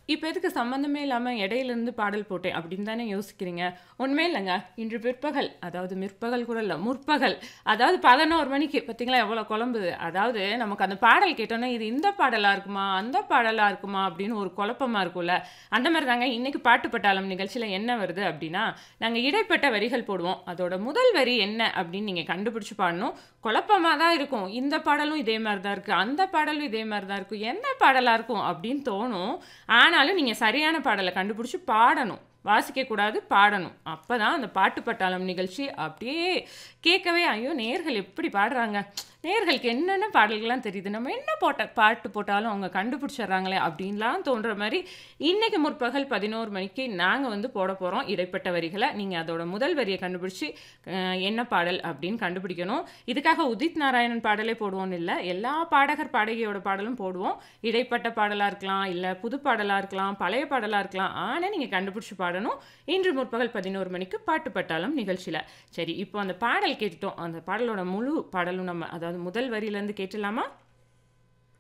இப்ப எதுக்கு சம்மந்தமே இல்லாம இடையிலிருந்து பாடல் போட்டேன் அப்படின்னு தானே யோசிக்கிறீங்க. ஒண்ணுமே இல்லங்க. இன்று பிற்பகல், அதாவது மிற்பகல் கூட இல்ல, முற்பகல். அதாவது 11 மணிக்கு பார்த்தீங்களா எவ்வளோ குழம்புது. அதாவது நமக்கு அந்த பாடல் கேட்டோனே, இது இந்த பாடலா இருக்குமா? அந்த பாடலா இருக்குமா? அப்படின்னு ஒரு குழப்பமா இருக்கும்ல. அந்த மாரி தாங்க இன்னைக்கு பாட்டு பட்டாளம் நிகழ்ச்சியில என்ன வருது அப்படின்னா, நாங்க இடைப்பட்ட வரிகள் போடுவோம். அதோட முதல் வரி என்ன அப்படின்னு நீங்க கண்டுபிடிச்சு பாடணும். குழப்பமா தான் இருக்கும். இந்த பாடலும் இதே மாரி தான் இருக்கு. அந்த பாடலும் இதே மாரி தான் இருக்கும். என்ன பாடலா இருக்கும் அப்படின்னு தோணும். ஆனாலும் நீங்க சரியான பாடல கண்டுபிடிச்சு பாடணும். வாசிக்கக்கூடாது, பாடணும். அப்பதான் அந்த பாட்டு பட்டாளம் நிகழ்ச்சி அப்படியே கேட்கவே, ஐயோ! நேயர்கள் எப்படி பாடுறாங்க? நேயர்களுக்கு என்னென்ன பாடல்கள்லாம் தெரியுது. நம்ம என்ன போட்ட பாட்டு போட்டாலும் அவங்க கண்டுபிடிச்சிடுறாங்களே அப்படின்லாம் தோன்ற மாரி, இன்னைக்கு முற்பகல் 11 மணிக்கு நாங்க வந்து போடப் போறோம் இடைப்பட்ட வரிகள. நீங்க அதோட முதல் வரிய கண்டுபிடிச்சு, அ என்ன பாடல் அப்படின்னு கண்டுபிடிக்கணும். இதுக்காக உதித் நாராயணன் பாடலே போடுவோம்னு இல்ல. எல்லா பாடகர், பாடகியோட பாடலும் போடுவோம். இடைப்பட்ட பாடலா இருக்கலாம், இல்ல புது பாடலா இருக்கலாம், பழைய பாடலா இருக்கலாம். ஆனா நீங்க கண்டுபிடிச்சு பாடணும். இன்று முற்பகல் 11 மணிக்கு பாட்டு பட்டாளம் நிகழ்ச்சியில. சரி, இப்போ அந்த பாடல் கேட்டுட்டோம். அந்த பாடலோட முழு பாடலும் நம்ம அதாவது முதல் வரியிலேருந்து கேட்டுடலாமா?